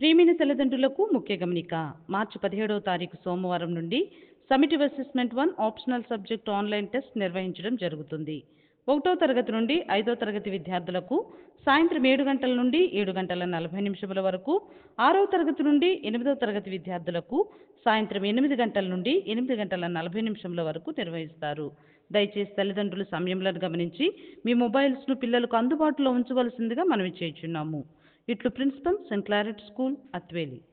ప్రియమైన తల్లిదండ్రులకు ముఖ్య గమనిక మార్చి పదిహేడవ తారీఖు సోమవారం నుండి summative assessment one optional subject online test నిర్వహించడం జరుగుతుంది ఒకటో తరగతి నుండి ఐదో తరగతి విద్యార్థులకు సాయంత్రం ఏడు గంటల నుండి ఏడు గంటల నలభై నిమిషముల వరకు ఆరో తరగతి నుండి ఎనిమిదో తరగతి విద్యార్థులకు సాయంత్రం ఎనిమిది గంటల నుండి ఎనిమిది గంటల నలభై నిమిషముల వరకు నిర్వహిస్తారు దయచేసి తల్లిదండ్రులు సమయములను గమనించి మీ మొబైల్స్ను పిల్లలకు అందుబాటులో ఉంచవలసిందిగా మనవి చేయుచున్నాము ఇట్లు ప్రిన్సిపల్ సెయింట్ క్లారెట్ స్కూల్ అత్వేలి